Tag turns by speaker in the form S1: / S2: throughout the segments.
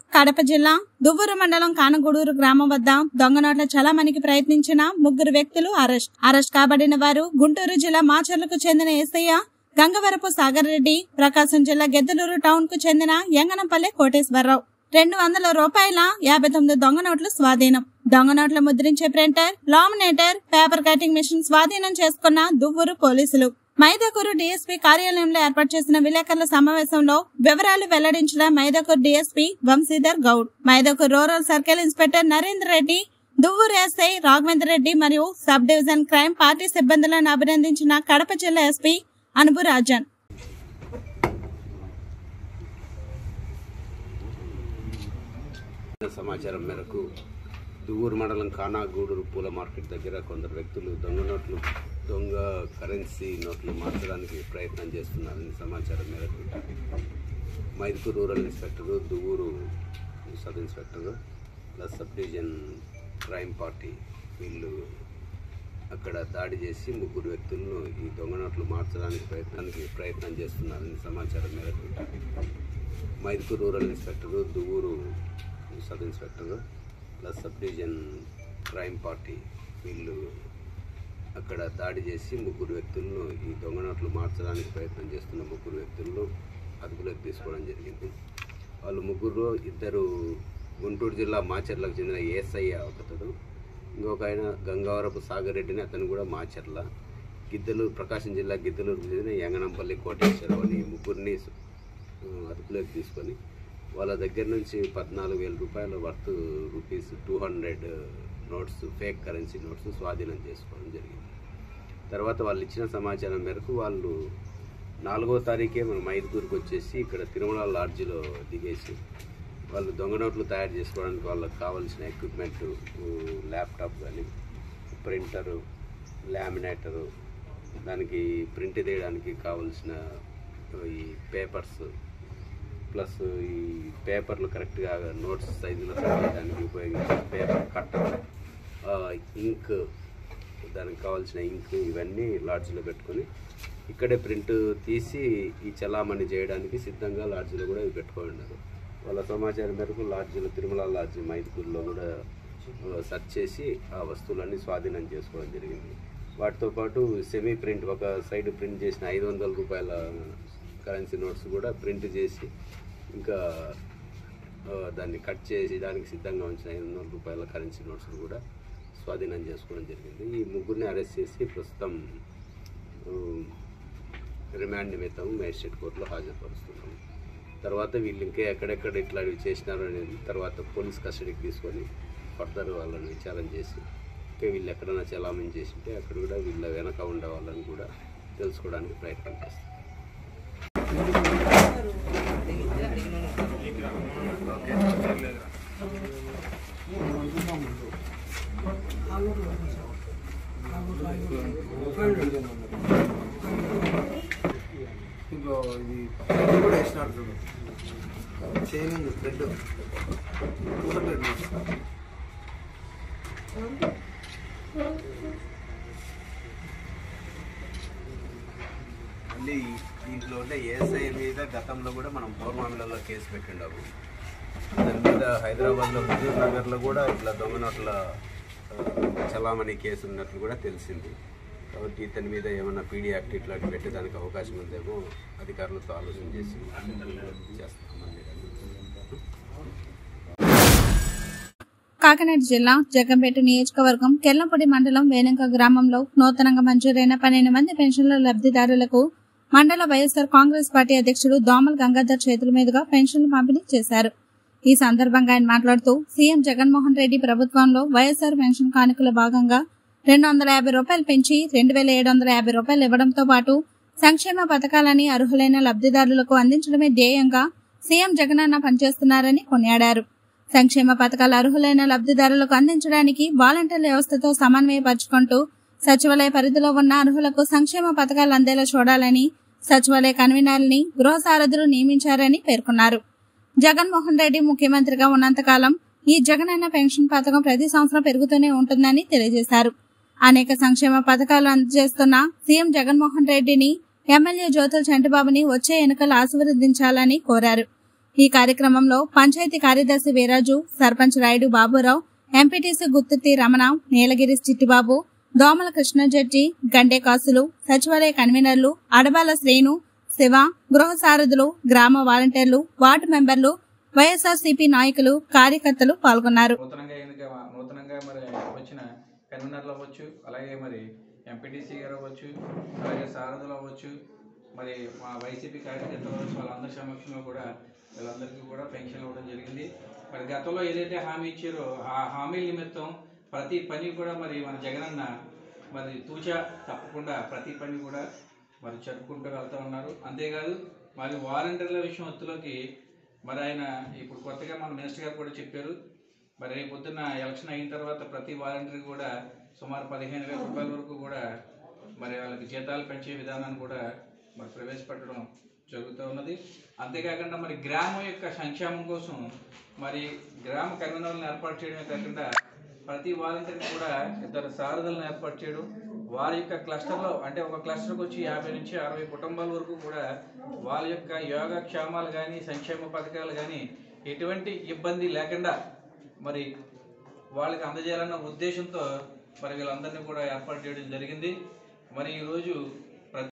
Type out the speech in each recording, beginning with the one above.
S1: కడప జిల్లా దువ్వూరు మండలం కానగూడూరు గ్రామం వద్ద దొంగ నోట్ల చలామణికి ప్రయత్నించిన ముగ్గురు వ్యక్తులు అరెస్ట్ అరెస్ట్ కాబడిన వారు గుంటూరు జిల్లా మాచర్లకు చెందిన ఎస్ఐ గంగవరపు సాగర్ రెడ్డి ప్రకాశం జిల్లా గెద్దలూరు టౌన్ కు చెందిన యంగనంపల్లె కోటేశ్వరరావు రెండు వందల రూపాయల యాభై తొమ్మిది దొంగ నోట్లు స్వాధీనం దొంగ నోట్ల ముద్రించే printer laminator paper cutting machine స్వాధీనం చేసుకున్న దువ్వూరు పోలీసులు మైదకూరు డీఎస్పీ కార్యాలయంలో ఏర్పాటు చేసిన విలేకరుల సమావేశంలో వివరాలు వెల్లడించిన Mydukur DSP Vamshidhar Goud Mydukur rural circle inspector Narender Reddy Duvvur SI Raghavendra Reddy మరియు సబ్ డివిజన్ క్రైమ్ పార్టీ సిబ్బందులను అభినందించిన కడప జిల్లా ఎస్పీ అనుపు రాజన్
S2: సమాచారం మేరకు దువ్వూరు మండలం కానాగూడూరు పూల మార్కెట్ దగ్గర కొందరు వ్యక్తులు దొంగ నోట్లు దొంగ కరెన్సీ నోట్లు మార్చడానికి ప్రయత్నం చేస్తున్నారని సమాచారం మేరకు Mydukur rural inspector Duvvur sub inspector plus sub division crime party వీళ్ళు అక్కడ దాడి చేసి ముగ్గురు వ్యక్తులను ఈ దొంగ నోట్లు మార్చడానికి ప్రయత్నానికి ప్రయత్నం చేస్తున్నారని సమాచారం మేరకు Mydukur rural inspector Duvvur sub inspector plus sub division crime party వీళ్ళు అక్కడ దాడి చేసి ముగ్గురు వ్యక్తులను ఈ దొంగ నోట్లు మార్చడానికి ప్రయత్నం చేస్తున్న ముగ్గురు వ్యక్తులను అదుపులోకి తీసుకోవడం జరిగింది వాళ్ళు ముగ్గురు ఇద్దరు గుంటూరు జిల్లా మాచర్లకు చెందిన ఏఎస్ఐ ఒకతడు ఇంకొక ఆయన గంగావరపు సాగర్ రెడ్డిని అతను కూడా మాచర్ల గిద్దలూరు ప్రకాశం జిల్లా గిద్దలూరుకు చెందిన యంగనంపల్లి కోటేశ్వరరావు అని ముగ్గురిని ఆ, అదుపులోకి తీసుకొని వాళ్ళ దగ్గర నుంచి పద్నాలుగు వేల రూపాయల worth rupees two hundred notes fake currency notes స్వాధీనం చేసుకోవడం జరిగింది తర్వాత వాళ్ళు ఇచ్చిన సమాచారం మేరకు వాళ్ళు నాలుగో తారీఖే మన మైదుకూరుకు వచ్చేసి ఇక్కడ తిరుమల లాడ్జిలో దిగేసి వాళ్ళు దొంగ నోట్లు తయారు చేసుకోవడానికి వాళ్ళకి కావాల్సిన ఎక్విప్మెంట్ ల్యాప్టాప్ కానీ ప్రింటరు లామినేటరు దానికి ప్రింట్ తీయడానికి కావాల్సిన ఈ పేపర్స్ ప్లస్ ఈ పేపర్లు కరెక్ట్గా నోట్స్ సైజులో చేయడానికి ఉపయోగించిన పేపర్ కట్టర్ ఇంక్ దానికి కావాల్సిన ఇంక్ ఇవన్నీ లాడ్జ్లో పెట్టుకొని ఇక్కడే ప్రింట్ తీసి ఈ చలామణి చేయడానికి సిద్ధంగా లాడ్జ్లో కూడా ఇవి పెట్టుకొని ఉన్నారు వాళ్ళ సమాచారం మేరకు లాడ్జ్లో తిరుమల లాడ్జ్ మైదుకూరులో కూడా సెర్చ్ చేసి ఆ వస్తువులన్నీ స్వాధీనం చేసుకోవడం జరిగింది వాటితో పాటు సెమీ ప్రింట్ ఒక సైడ్ ప్రింట్ చేసిన ఐదు వందల రూపాయల కరెన్సీ నోట్స్ కూడా ప్రింట్ చేసి ఇంకా ఆ, దాన్ని కట్ చేసి దానికి సిద్ధంగా ఉంచిన ఐదు వందల రూపాయల కరెన్సీ నోట్స్ కూడా స్వాధీనం చేసుకోవడం జరిగింది ఈ ముగ్గురిని అరెస్ట్ చేసి ప్రస్తుతం ఆ, రిమాండ్ నిమిత్తం మేజిస్ట్రేట్ కోర్టులో హాజరుపరుస్తున్నాము తర్వాత వీళ్ళు ఇంకా ఎక్కడెక్కడ ఇట్లాంటివి చేసినారు అనేది తర్వాత పోలీస్ కస్టడీకి తీసుకొని ఫర్దర్ వాళ్ళని విచారణ చేసి ఇంకా వీళ్ళు ఎక్కడైనా చలామణి చేసి ఉంటే అక్కడ కూడా వీళ్ళ వెనక ఉండే వాళ్ళని కూడా తెలుసుకోవడానికి ప్రయత్నం చేస్తాం
S3: ఇంకో ఇది ఇది కూడా వేసినాడు చూడు చైన్ ఉంది థ్రెడ్ పూల థ్రెడ్
S2: మళ్ళీ దీంట్లో ఉండే ఏఎస్ఐ మీద గతంలో కూడా మనం పౌర్మామిలలో కేసు పెట్టిండాము దాని మీద హైదరాబాద్లో హుజూర్ నగర్లో కూడా ఇట్లా దొంగ నోట్ల ఆ, చలామణి కేసు ఉన్నట్లు కూడా తెలిసింది కాబట్టి ఇతని మీద ఏమైనా పీడీ యాక్ట్ ఇట్లాంటి పెట్టేదానికి అవకాశం ఉందేమో అధికారులతో ఆలోచన చేసి చేస్తామని
S1: కాకినాడ జిల్లా జగంపేట నియోజకవర్గం కెల్లంపూడి మండలం వేలంక గ్రామంలో నూతనంగా మంజూరైన పన్నెండు మంది పెన్షన్ల లబ్ధిదారులకు మండల వైఎస్ఆర్ కాంగ్రెస్ పార్టీ అధ్యక్షుడు దోమల గంగాధర్ చేతుల మీదుగా పెన్షన్లు పంపిణీ చేశారు ఈ సందర్భంగా ఆయన మాట్లాడుతూ సీఎం జగన్మోహన్ రెడ్డి ప్రభుత్వంలో వైఎస్ఆర్ పెన్షన్ కానుకల భాగంగా రెండు వందల యాభై రూపాయలు పెంచి రెండు వేల ఏడు వందల యాభై రూపాయలు ఇవ్వడంతో పాటు సంక్షేమ పథకాలని అర్హులైన లబ్ధిదారులకు అందించడమే ధ్యేయంగా సీఎం జగనన్న పనిచేస్తున్నారని కొనియాడారు సంక్షేమ పథకాల అర్హులైన లబ్ధిదారులకు అందించడానికి వాలంటీర్ వ్యవస్థతో సమన్వయపరుచుకుంటూ సచివాలయ పరిధిలో ఉన్న అర్హులకు సంక్షేమ పథకాలు అందేలా చూడాలని సచివాలయ కన్వీనర్ని గృహ సారథులు నియమించారని పేర్కొన్నారు జగన్మోహన్ రెడ్డి ముఖ్యమంత్రిగా ఉన్నంతకాలం ఈ జగనన్న పెన్షన్ పథకం ప్రతి సంవత్సరం పెరుగుతూనే ఉంటుందని తెలియజేశారు అనేక సంక్షేమ పథకాలు అందజేస్తున్న సీఎం జగన్మోహన్ రెడ్డిని ఎమ్మెల్యే జ్యోతుల చంటిబాబుని వచ్చే ఎన్నికలు ఆశీర్వదించాలని కోరారు ఈ కార్యక్రమంలో పంచాయతీ కార్యదర్శి వీరాజు సర్పంచ్ రాయుడు బాబురావు ఎంపీటీసీ గుత్తుతి రమణ నీలగిరి చిట్టిబాబు దోమల కృష్ణజడ్జి గండే కాసులు సచివాలయ కన్వీనర్లు అడబాల శ్రేణు శివ గృహ సారథులు గ్రామ వాలంటీర్లు వార్డు మెంబర్లు వైఎస్ఆర్సీపీ నాయకులు కార్యకర్తలు పాల్గొన్నారు
S4: నూతనంగా ఎన్నిక నూతనంగా మరి వచ్చిన కన్వీనర్లు అవ్వచ్చు అలాగే మరి ఎంపీటీసీ గారు అవ్వచ్చు అలాగే సారథులు అవ్వచ్చు మరి మా వైసీపీ కార్యకర్తలు అవ్వచ్చు వాళ్ళందరి సమక్షంలో కూడా వీళ్ళందరికీ కూడా పెన్షన్ ఇవ్వడం జరిగింది మరి గతంలో ఏదైతే హామీ ఇచ్చారో ఆ హామీ నిమిత్తం ప్రతి పని కూడా మరి మన జగనన్న మరి తూచా తప్పకుండా ప్రతి పని కూడా మరి జరుపుకుంటూ వెళ్తూ ఉన్నారు అంతేకాదు మరి వాలంటీర్ల విషయం వత్తులోకి మరి ఆయన ఇప్పుడు కొత్తగా మన మినిస్టర్ గారు కూడా చెప్పారు మరి రేపు పొద్దున్న ఎలక్షన్ అయిన తర్వాత ప్రతి వాలంటీర్ కూడా సుమారు పదిహేను వేల రూపాయల వరకు కూడా మరి వాళ్ళకి జీతాలు పెంచే విధానాన్ని కూడా మరి ప్రవేశపెట్టడం జరుగుతూ ఉన్నది అంతేకాకుండా మరి గ్రామం యొక్క సంక్షేమం కోసం మరి గ్రామ కన్వీనర్లను ఏర్పాటు చేయడమే కాకుండా ప్రతి వాలంటీర్కి కూడా ఇద్దరు సారథులను ఏర్పాటు చేయడం వారి యొక్క క్లస్టర్లో అంటే ఒక క్లస్టర్కి వచ్చి యాభై నుంచి అరవై కుటుంబాల వరకు కూడా వాళ్ళ యొక్క యోగక్షేమాలు కానీ సంక్షేమ పథకాలు కానీ ఎటువంటి ఇబ్బంది లేకుండా మరి వాళ్ళకి అందజేయాలన్న ఉద్దేశంతో మరి వీళ్ళందరినీ కూడా ఏర్పాటు చేయడం జరిగింది మరి ఈరోజు ప్రతి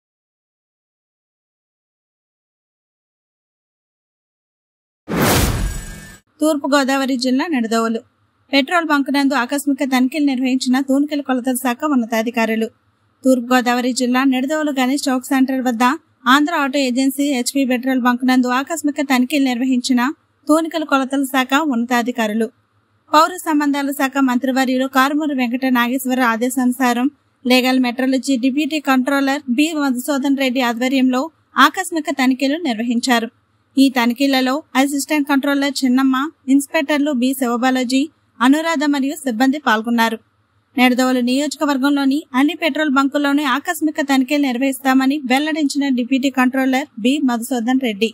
S1: తూర్పుగోదావరి జిల్లా నిడదవోలు పెట్రోల్ బంక్ నందు ఆకస్మిక తనిఖీలు నిర్వహించిన తూనికల కొలతల శాఖ ఉన్నతాధికారులు తూర్పుగోదావరి జిల్లా నిడదవోలు గణేష్ చౌక్ సెంటర్ వద్ద Andhra auto agency HP petrol bunk నందు ఆకస్మిక తనిఖీలు నిర్వహించిన తూనికల కొలతల శాఖ ఉన్నతాధికారులు పౌర సంబంధాల శాఖ మంత్రివర్యులు కారుమూరి వెంకట నాగేశ్వర ఆదేశానుసారం legal metrology deputy controller B Madhusudhan Reddy ఆధ్వర్యంలో ఆకస్మిక తనిఖీలు నిర్వహించారు ఈ తనిఖీలలో అసిస్టెంట్ కంట్రోలర్ చిన్నమ్మ ఇన్స్పెక్టర్లు బి శివబాలాజీ అనురాధ మరియు సిబ్బంది పాల్గొన్నారు నెడదవోలు నియోజకవర్గంలోని అన్ని పెట్రోల్ బంకుల్లోనే ఆకస్మిక తనిఖీలు నిర్వహిస్తామని వెల్లడించిన deputy controller B Madhusudhan Reddy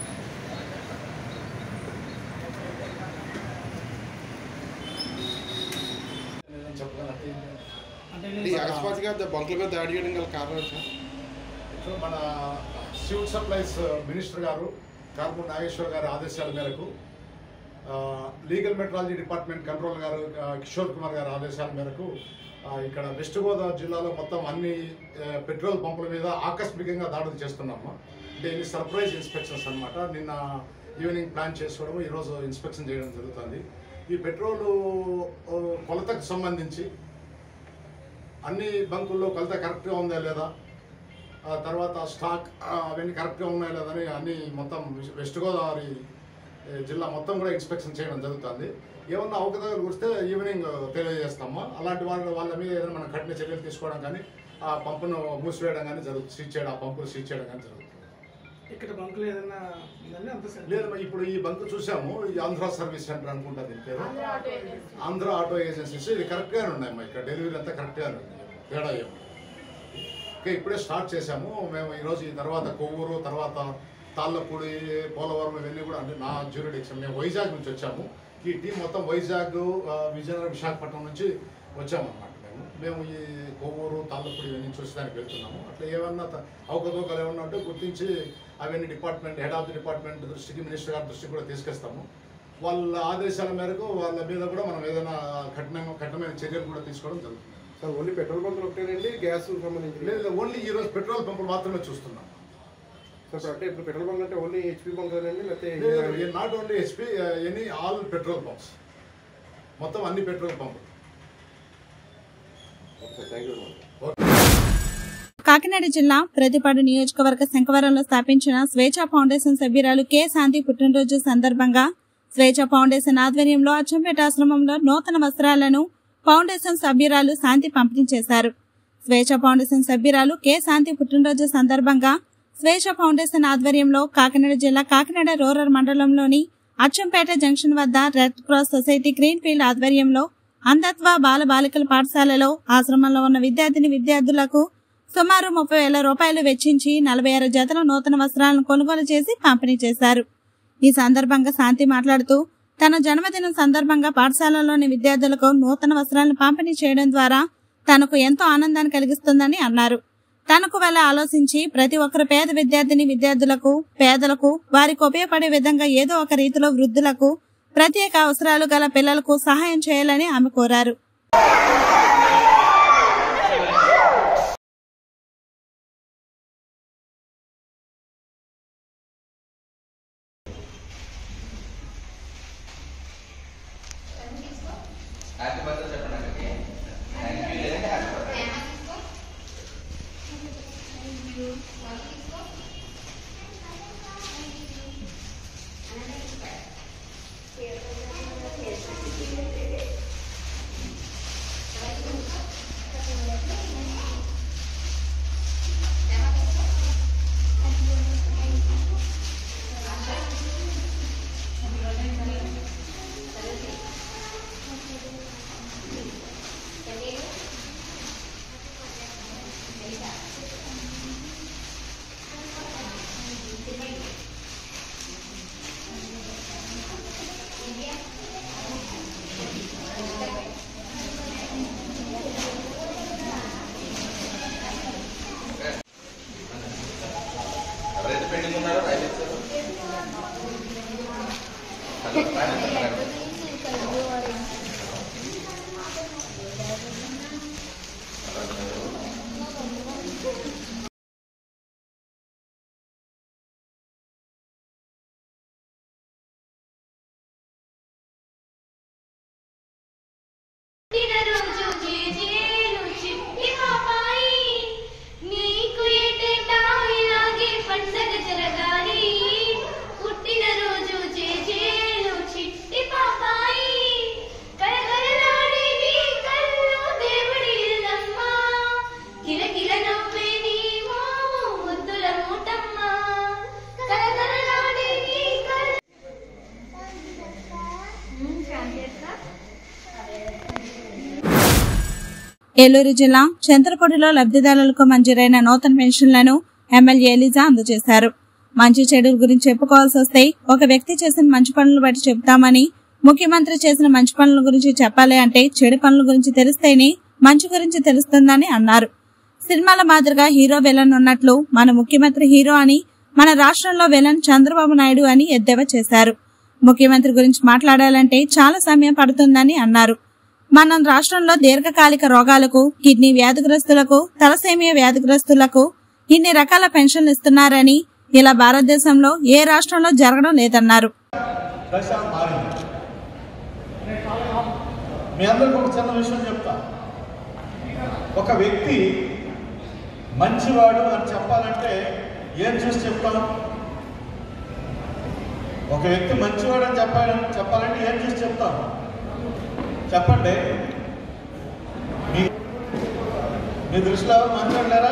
S5: ఈ అకస్మాత్తుగా బంకుల మీద దాడి చేయడం గల కారణం ఏంటి సార్
S6: ఇప్పుడు మన సివిల్ సప్లైస్ మినిస్టర్ గారు కార్మూర్ నాగేశ్వర్ గారి ఆదేశాల మేరకు ఆ, లీగల్ మెట్రాలజీ డిపార్ట్మెంట్ కంట్రోల్ గారు ఆ, కిషోర్ కుమార్ గారి ఆదేశాల మేరకు ఆ, ఇక్కడ వెస్ట్ గోదావరి జిల్లాలో మొత్తం అన్ని ఆ, పెట్రోల్ పంపుల మీద ఆకస్మికంగా దాడులు చేస్తున్నాము అంటే ఇది సర్ప్రైజ్ ఇన్స్పెక్షన్స్ అన్నమాట నిన్న ఈవినింగ్ ప్లాన్ చేసుకోవడం ఈరోజు ఇన్స్పెక్షన్ చేయడం జరుగుతుంది ఈ పెట్రోల్ ఆ, కొలతకు సంబంధించి అన్ని బంకుల్లో కొలత కరెక్ట్గా ఉందా లేదా ఆ తర్వాత స్టాక్ ఆ, అవన్నీ కరెక్ట్గా ఉన్నాయా లేదని అన్ని మొత్తం వెస్ట్ గోదావరి ఏ, జిల్లా మొత్తం కూడా ఇన్స్పెక్షన్ చేయడం జరుగుతుంది ఏమన్నా అవకతవకలు వస్తే ఈవినింగ్ తెలియజేస్తాము అలాంటి వాళ్ళ వాళ్ళ మీద ఏదైనా మనం కఠిన చర్యలు తీసుకోవడం కానీ ఆ పంపును మూసివేయడం కానీ జరుగుతుంది సీజ్ చేయడం ఆ పంపును సీజ్ చేయడం కానీ జరుగుతుంది
S7: ఇక్కడ బంకులు ఏదైనా ఉందండి అంత సార్
S6: లేదు ఇప్పుడు ఈ బంకు చూసాము ఈ ఆంధ్ర సర్వీస్ సెంటర్ అనుకుంటా దీని పేరు ఆంధ్ర ఆటో ఏజెన్సీస్ ఇది కరెక్ట్గానే ఉన్నాయమ్మా ఇక్కడ డెలివరీ అంతా కరెక్ట్గానే ఉంది తేడా ఏమి ఓకే ఇప్పుడే స్టార్ట్ చేశాము మేము ఈరోజు ఈ తర్వాత కొవ్వూరు తర్వాత తాళ్ళపూడి పోలవరం ఇవన్నీ కూడా అంటే నా జ్యూరిడిక్షన్ మేము వైజాగ్ నుంచి వచ్చాము ఈ టీం మొత్తం వైజాగ్ ఆ, విజయనగరం విశాఖపట్నం నుంచి వచ్చామన్నమాట మేము మేము ఈ కొవ్వూరు తాళ్ళపూడి ఇవన్నీ చూసేదానికి వెళ్తున్నాము అట్లా ఏమన్నా త- అవకతవకలు ఏమన్నా ఉంటే గుర్తించి అవన్నీ department head of the department దృష్టికి మినిస్టర్ గారి దృష్టికి కూడా తీసుకొస్తాము వాళ్ళ ఆదేశాల మేరకు వాళ్ళ మీద కూడా మనం ఏదైనా కఠినంగా కఠినమైన చర్యలు కూడా తీసుకోవడం జరుగుతుంది
S5: సార్ ఓన్లీ పెట్రోల్ బంకులు ఒకటేనండి గ్యాస్ సంబంధించి
S6: లేదు ఓన్లీ ఈ రోజు పెట్రోల్ పంపులు మాత్రమే చూస్తున్నాం
S5: సార్ అంటే ఇప్పుడు పెట్రోల్ బంక్ అంటే ఓన్లీ హెచ్పి బంకులేనండి లేకపోతే
S6: not only HP any all petrol pumps మొత్తం అన్ని పెట్రోల్ పంపులు
S5: సార్ థ్యాంక్ యూ
S1: కాకినాడ జిల్లా ప్రతిపాడు నియోజకవర్గ శంకవరంలో స్థాపించిన స్వేచ్ఛ ఫౌండేషన్ సభ్యురాలు కె శాంతి పుట్టినరోజు సందర్భంగా స్వేచ్ఛ ఫౌండేషన్ ఆధ్వర్యంలో అచ్చంపేట ఆశ్రమంలో నూతన వస్త్రాలను ఫౌండేషన్ సభ్యురాలు శాంతి పంపిణీ చేశారు స్వేచ్ఛ ఫౌండేషన్ సభ్యురాలు కె శాంతి పుట్టినరోజు సందర్భంగా స్వేచ్ఛ ఫౌండేషన్ ఆధ్వర్యంలో కాకినాడ జిల్లా కాకినాడ రూరల్ మండలంలోని అచ్చంపేట జంక్షన్ వద్ద red cross society green field ఆధ్వర్యంలో అంధత్వ బాల బాలికల పాఠశాలలో ఆశ్రమంలో ఉన్న విద్యార్థిని విద్యార్థులకు సుమారు ముప్పై వేల రూపాయలు వెచ్చించి నలభై ఆరు జతల నూతన వస్త్రాలను కొనుగోలు చేసి పంపిణీ చేశారు ఈ సందర్భంగా శాంతి మాట్లాడుతూ తన జన్మదినం సందర్భంగా పాఠశాలలోని విద్యార్థులకు నూతన వస్త్రాలను పంపిణీ చేయడం ద్వారా తనకు ఎంతో ఆనందాన్ని కలిగిస్తుందని అన్నారు తనకు వల్ల ఆలోచించి ప్రతి ఒక్కరు పేద విద్యార్థిని విద్యార్థులకు పేదలకు వారికి ఉపయోగపడే విధంగా ఏదో ఒక రీతిలో వృద్ధులకు ప్రత్యేక అవసరాలు గల పిల్లలకు సహాయం చేయాలని ఆమె కోరారు
S8: పుట్టినరోజు జేజేలు చిట్టి పాపాయి నీకు ఏటేటా ఇలాగే పండగ జరగాలి పుట్టినరోజు జేజేలు చిట్టి పాపాయి కలకలలాడే నీ కళ్ళు దేవుడి ఇల్లమ్మ కిలకిల నవ్వే నీ మోము ముద్దుల మూటమ్మ కలకలలాడే నీ కళ్ళు శాంతి అక్క
S1: ఏలూరు జిల్లా చంద్రపూడిలో లబ్ధిదారులకు మంజూరైన నూతన పెన్షన్లను ఎమ్మెల్యే ఎలిజా అందజేశారు మంచి చెడుల గురించి చెప్పుకోవాల్సి వస్తే ఒక వ్యక్తి చేసిన మంచి పనులు బట్టి చెబుతామని ముఖ్యమంత్రి చేసిన మంచి పనుల గురించి చెప్పాలి అంటే చెడు పనుల గురించి తెలిస్తేనే మంచి గురించి తెలుస్తుందని అన్నారు సినిమాల మాదిరిగా హీరో విలన్ ఉన్నట్లు మన ముఖ్యమంత్రి హీరో అని మన రాష్ట్రంలో విలన్ చంద్రబాబు నాయుడు అని ఎద్దేవా చేశారు ముఖ్యమంత్రి గురించి మాట్లాడాలంటే చాలా సమయం పడుతుందని అన్నారు మనం రాష్ట్రంలో దీర్ఘకాలిక రోగాలకు కిడ్నీ వ్యాధిగ్రస్తులకు తలసేమియా వ్యాధిగ్రస్తులకు ఇన్ని రకాల పెన్షన్లు ఇస్తున్నారని ఇలా భారతదేశంలో ఏ రాష్ట్రంలో జరగడం లేదన్నారు
S6: దశ మారింది మీ అందరికి ఒక చిన్న విషయం చెప్తా ఒక వ్యక్తి మంచివాడు అని చెప్పాలంటే ఏం చూసి చెప్తాం ఒక వ్యక్తి మంచివాడు అని చెప్పాలని చెప్పాలంటే ఏం చూసి చెప్తాం చెప్పండి మీ మీ దృష్టిలో ఎవరు మంచివాడు లేరా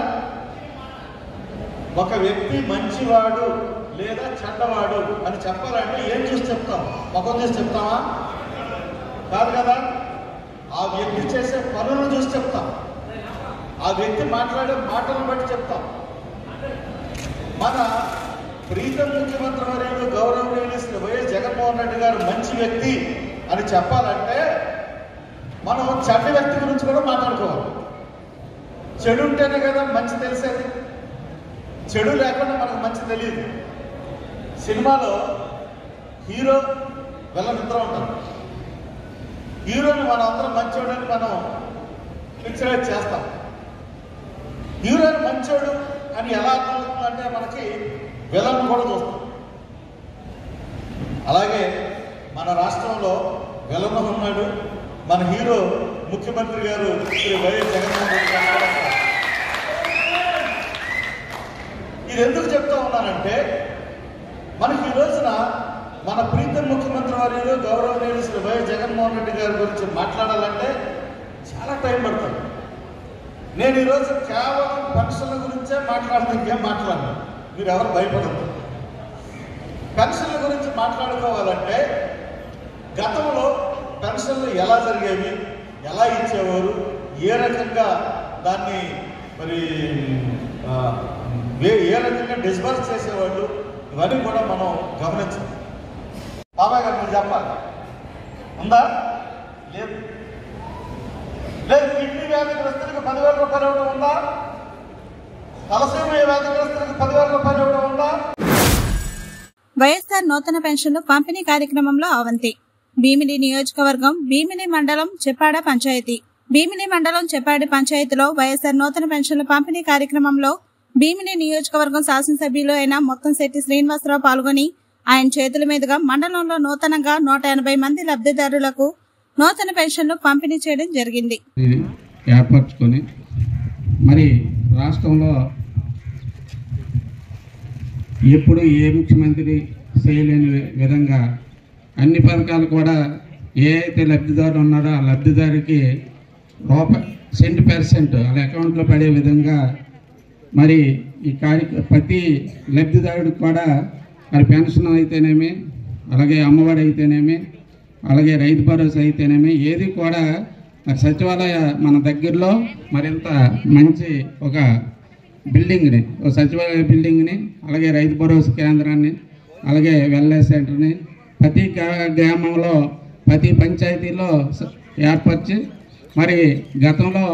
S6: ఒక వ్యక్తి మంచివాడు లేదా చెడ్డవాడు అని చెప్పాలంటే ఏం చూసి చెప్తాం ముఖం చూసి చెప్తామా కాదు కదా ఆ వ్యక్తి చేసే పనులను చూసి చెప్తాం ఆ వ్యక్తి మాట్లాడే మాటలను బట్టి చెప్తాం మన ప్రీతం ముఖ్యమంత్రి వర్యులు గౌరవనీయులు శ్రీ వైఎస్ జగన్మోహన్ రెడ్డి గారు మంచి వ్యక్తి అని చెప్పాలంటే మనం చెడ్డ వ్యక్తి గురించి కూడా మాట్లాడుకోవాలి చెడు ఉంటేనే కదా మంచి తెలిసేది చెడు లేకుండా మనకు మంచి తెలియదు సినిమాలో హీరో వెళ్ళనిద్దరు ఉంటారు హీరోని మనం అందరం మంచోడని మనం పిక్చరైజ్ చేస్తాం హీరోని మంచోడు అని ఎలా అర్థమవుతుందంటే మనకి విలన్ కూడా చూస్తాం అలాగే మన రాష్ట్రంలో విలన్ ఉన్నాడు మన హీరో ముఖ్యమంత్రి గారు శ్రీ వైఎస్ జగన్మోహన్ రెడ్డి గారు కూడా ఉన్నారు. ఇది ఎందుకు చెప్తా ఉన్నానంటే మనకి ఈ రోజున మన ప్రీతం ముఖ్యమంత్రి వర్యులు గౌరవనీయులు శ్రీ వైఎస్ జగన్మోహన్ రెడ్డి గారి గురించి మాట్లాడాలంటే చాలా టైం పడుతుంది నేను ఈరోజు కేవలం పెన్షన్ల గురించే మాట్లాడదు ఇంకేం మాట్లాడను మీరు ఎవరు భయపడద్దు పెన్షన్ల గురించి మాట్లాడుకోవాలంటే గతంలో పెన్షన్లు ఎలా జరిగేవి ఎలా ఇచ్చేవారు ఏ రకంగా దాన్ని మరి ఆ, ఏ ఏ రకంగా డిస్బర్స్ చేసేవాళ్ళు ఇవన్నీ కూడా మనం గమనించాలి బాబాయ్ గారు మీరు చెప్పాలి ఉందా లేదు లేదు కిడ్నీ వ్యాధిగ్రస్తులకు పదివేల రూపాయలు ఇవ్వడం ఉందా
S3: తలసేమ వ్యాధిగ్రస్తులకు పదివేల రూపాయలు ఇవ్వడం వల్ల
S1: వైఎస్ఆర్ నూతన పెన్షన్లు పంపిణీ కార్యక్రమంలో అవంతి భీమిలి నియోజకవర్గం భీమిలి మండలం చెప్పాడ పంచాయతీ భీమిలి మండలం చెప్పాడి పంచాయతీలో వైఎస్ఆర్ నూతన పెన్షన్ల పంపిణీ కార్యక్రమంలో భీమిలి నియోజకవర్గం శాసనసభ్యులు అయిన మొత్తంశెట్టి శ్రీనివాసరావు పాల్గొని ఆయన చేతుల మీదుగా మండలంలో నూతనంగా నూట ఎనభై మంది లబ్ధిదారులకు నూతన పెన్షన్లు పంపిణీ చేయడం జరిగింది
S9: ఏర్పరచుకొని మరి రాష్ట్రంలో ఎప్పుడు ఏ ముఖ్యమంత్రి చేయలేని విధంగా అన్ని పథకాలు కూడా ఏ అయితే లబ్ధిదారు ఉన్నాడో ఆ లబ్ధిదారికి రూపాయి సెంట్ పర్సెంట్ వాళ్ళ అకౌంట్లో పడే విధంగా మరి ఈ కార్య ప్రతి లబ్ధిదారుడికి కూడా మరి పెన్షన్ అయితేనేమి అలాగే అమ్మఒడి అయితేనేమి అలాగే రైతు భరోసా అయితేనేమి ఏది కూడా మరి సచివాలయ మన దగ్గరలో మరింత మంచి ఒక బిల్డింగ్ని ఒక సచివాలయ బిల్డింగ్ని అలాగే రైతు భరోసా కేంద్రాన్ని అలాగే వెల్నెస్ సెంటర్ని ప్రతి గ్రా- గ్రామంలో ప్రతి పంచాయతీలో స- ఏర్పరిచి మరి గతంలో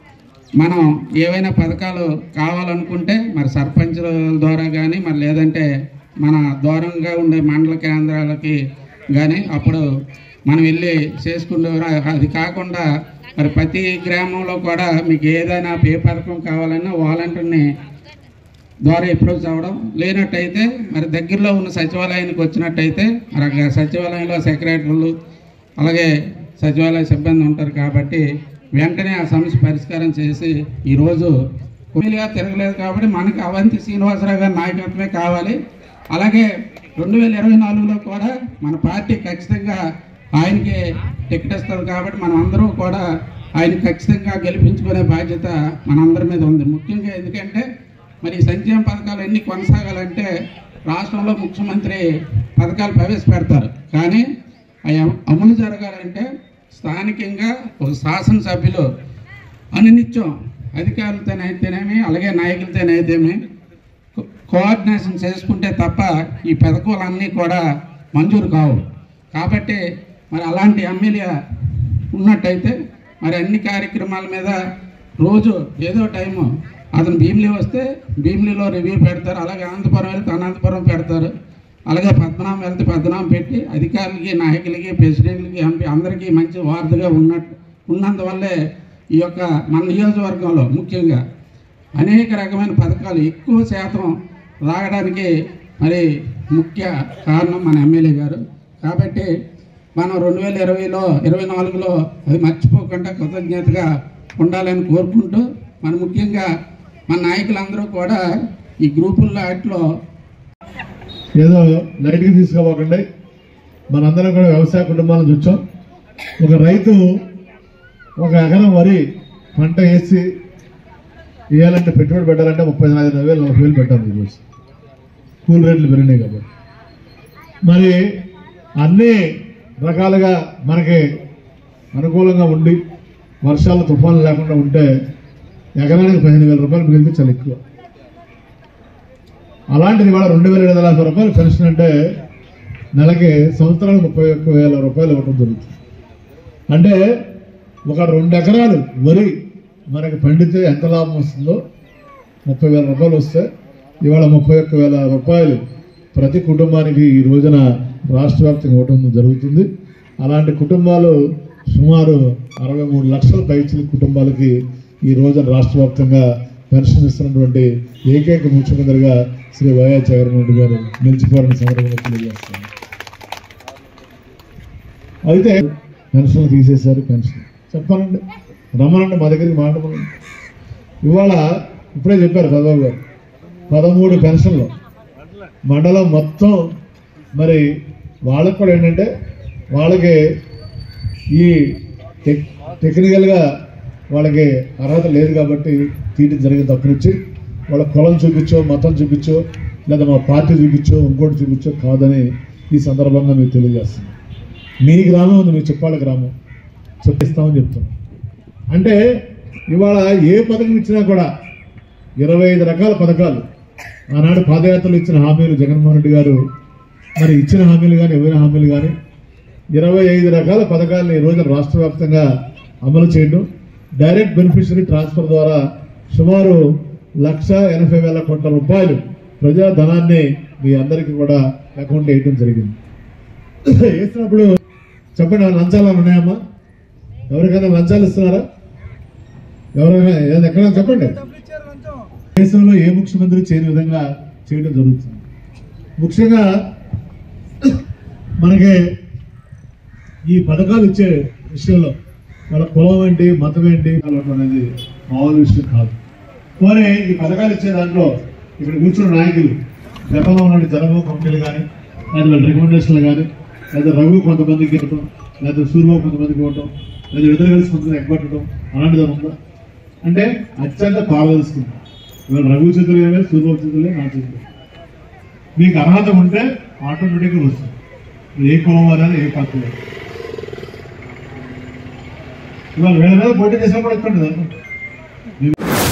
S9: మనం ఏవైనా పథకాలు కావాలనుకుంటే మరి సర్పంచుల ద్వారా కానీ మరి లేదంటే మన దూరంగా ఉండే మండల కేంద్రాలకి కానీ అప్పుడు మనం వెళ్ళి చేసుకునేవారు అది కాకుండా మరి ప్రతి గ్రామంలో కూడా మీకు ఏదైనా ఏ పథకం కావాలన్నా వాలంటీర్ని ద్వారా అప్రోచ్ అవ్వడం లేనట్టయితే మరి దగ్గరలో ఉన్న సచివాలయానికి వచ్చినట్టయితే మరి అక్కడ సచివాలయంలో సెక్రటరీలు అలాగే సచివాలయ సిబ్బంది ఉంటారు కాబట్టి వెంటనే ఆ సమస్య పరిష్కారం చేసి ఈరోజు కూలీగా తిరగలేదు కాబట్టి మనకి అవంతి శ్రీనివాసరావు గారి నాయకత్వమే కావాలి అలాగే రెండు వేల ఇరవై నాలుగులో కూడా మన పార్టీ ఖచ్చితంగా ఆయనకి టికెట్ ఇస్తుంది కాబట్టి మనం అందరూ కూడా ఆయన ఖచ్చితంగా గెలిపించుకునే బాధ్యత మనందరి మీద ఉంది ముఖ్యంగా ఎందుకంటే మరి ఈ సంక్షేమ పథకాలు ఎన్ని కొనసాగాలంటే రాష్ట్రంలో ముఖ్యమంత్రి పథకాలు ప్రవేశపెడతారు కానీ అవి అమ- అమలు జరగాలంటే స్థానికంగా ఒక శాసనసభ్యులు అనునిత్యం అధికారులతోనైతేనేమి అలాగే నాయకులతోనైతేమి కో- కోఆర్డినేషన్ చేసుకుంటే తప్ప ఈ పథకాలన్నీ కూడా మంజూరు కావు కాబట్టి మరి అలాంటి ఎమ్మెల్యే ఉన్నట్టయితే మరి అన్ని కార్యక్రమాల మీద రోజు ఏదో టైము అతను భీమిలి వస్తే భీమిలిలో రివ్యూ పెడతారు అలాగే అనంతపురం వెళ్తే అనంతపురం పెడతారు అలాగే పద్మనాభం వెళ్తే పద్మనాభం పెట్టి అధికారులకి నాయకులకి ప్రెసిడెంట్లకి ఎంపీ అందరికీ మంచి వార్తగా ఉన్నట్టు ఉన్నందువల్లే ఈ యొక్క మన నియోజకవర్గంలో ముఖ్యంగా అనేక రకమైన పథకాలు ఎక్కువ శాతం రావడానికి మరి ముఖ్య కారణం మన ఎమ్మెల్యే గారు కాబట్టి మనం రెండు వేల ఇరవైలో ఇరవై నాలుగులో అది మర్చిపోకుండా కృతజ్ఞతగా ఉండాలని కోరుకుంటూ మన ముఖ్యంగా మన నాయకులందరూ కూడా ఈ గ్రూపుల్లో వాటిలో
S10: ఏదో లైట్గా తీసుకోపోకండి మనందరం కూడా వ్యవసాయ కుటుంబాలను చూచాం ఒక రైతు ఒక ఎకరం వరి పంట వేసి వేయాలంటే పెట్టుబడి పెట్టాలంటే ముప్పై నాలుగు వేలు నలభై వేలు పెట్టాలి ఈరోజు కూల్ రేట్లు పెరిగినాయి కాబట్టి మరి అన్ని రకాలుగా మనకి అనుకూలంగా ఉండి వర్షాలు తుఫాన్లు లేకుండా ఉంటే ఎకరానికి పదిహేను వేల రూపాయలు మిగిలితే చాలా ఎక్కువ అలాంటిది ఇవాళ రెండు వేల ఏడు వందల యాభై రూపాయలు పెన్షన్ అంటే నెలకి సంవత్సరానికి ముప్పై ఒక్క వేల రూపాయలు ఇవ్వడం జరుగుతుంది అంటే ఒక రెండు ఎకరాలు వరి మనకి పండితే ఎంత లాభం వస్తుందో ముప్పై వేల రూపాయలు వస్తే ఇవాళ ముప్పై ఒక్క వేల రూపాయలు ప్రతి కుటుంబానికి ఈ రోజున రాష్ట్ర వ్యాప్తంగా ఇవ్వడం జరుగుతుంది అలాంటి కుటుంబాలు సుమారు అరవై మూడు లక్షల పైచిల కుటుంబాలకి ఈ రోజున రాష్ట్ర వ్యాప్తంగా పెన్షన్ ఇస్తున్నటువంటి ఏకైక ముఖ్యమంత్రిగా శ్రీ వైఎస్ జగన్మోహన్ రెడ్డి గారు నిలిచిపోవాలని సందర్భంగా తెలియజేస్తాను అయితే పెన్షన్ తీసేశారు పెన్షన్ చెప్పానండి రమ్మనండి మా దగ్గరికి మాట్లాడమనండి ఇవాళ ఇప్పుడే చెప్పారు చదవబాబు గారు పదమూడు పెన్షన్లు మండలం మొత్తం మరి వాళ్ళకు కూడా ఏంటంటే వాళ్ళకి ఈ టెక్ టెక్నికల్గా వాళ్ళకి అర్హత లేదు కాబట్టి తీయడం జరిగింది అక్కడి నుంచి వాళ్ళ కులం చూపించో మతం చూపించో లేదా మా పార్టీ చూపించో ఇంకోటి చూపించో కాదని ఈ సందర్భంగా మీకు తెలియజేస్తున్నాను మీ గ్రామం ఉంది మీ చెప్పాల గ్రామం చెప్పిస్తామని చెప్తాం అంటే ఇవాళ ఏ పథకం ఇచ్చినా కూడా ఇరవై ఐదు రకాల పథకాలు ఆనాడు పాదయాత్రలు ఇచ్చిన హామీలు జగన్మోహన్ రెడ్డి గారు మరి ఇచ్చిన హామీలు కానీ ఇవ్వని హామీలు కానీ ఇరవై ఐదు రకాల పథకాలను ఈ రోజు రాష్ట్ర వ్యాప్తంగా అమలు చేయడం డైరెక్ట్ బెనిఫిషరీ ట్రాన్స్ఫర్ ద్వారా సుమారు లక్ష ఎనభై వేల కోట్ల రూపాయలు ప్రజా ధనాన్ని మీ అందరికీ కూడా అకౌంట్ వేయటం జరిగింది వేసినప్పుడు చెప్పండి ఏమైనా లంచాలు ఉన్నాయమ్మా ఎవరికైనా లంచాలు ఇస్తున్నారా ఎవరైనా ఏదైనా ఎక్కడైనా చెప్పండి దేశంలో ఏ ముఖ్యమంత్రి చేయని విధంగా చేయడం జరుగుతుంది ముఖ్యంగా మనకి ఈ పథకాలు ఇచ్చే విషయంలో వాళ్ళ కులం ఏంటి మతం ఏంటి కలవటం అనేది మామూలు విషయం కాదు పోనీ ఈ పథకాలు ఇచ్చే దాంట్లో ఇక్కడ కూర్చున్న నాయకులు గతంలో ఉన్న జనభూ కమిటీలు కానీ లేదా వాళ్ళ రికమెండేషన్లు కానీ లేదా రఘు కొంతమందికి ఇవ్వటం లేదా సూర్యబాబు కొంతమందికి ఇవ్వటం లేదా ఇద్దరు కలిసి కొంతమంది ఎగ్గొట్టడం అలాంటిది ఉందా అంటే అత్యంత పారదర్శకంగా ఇవాళ రఘు చేతులు ఏమే సూర్యబాబు చేతులే నా చేతులు మీకు అర్హత ఉంటే ఆటోమేటిక్గా వస్తుంది మీరు ఏ కులం వారైనా ఏ పార్టీ వారు ఇవాళ వేల మీద పోటీ చేసినప్పుడు ఎక్కడ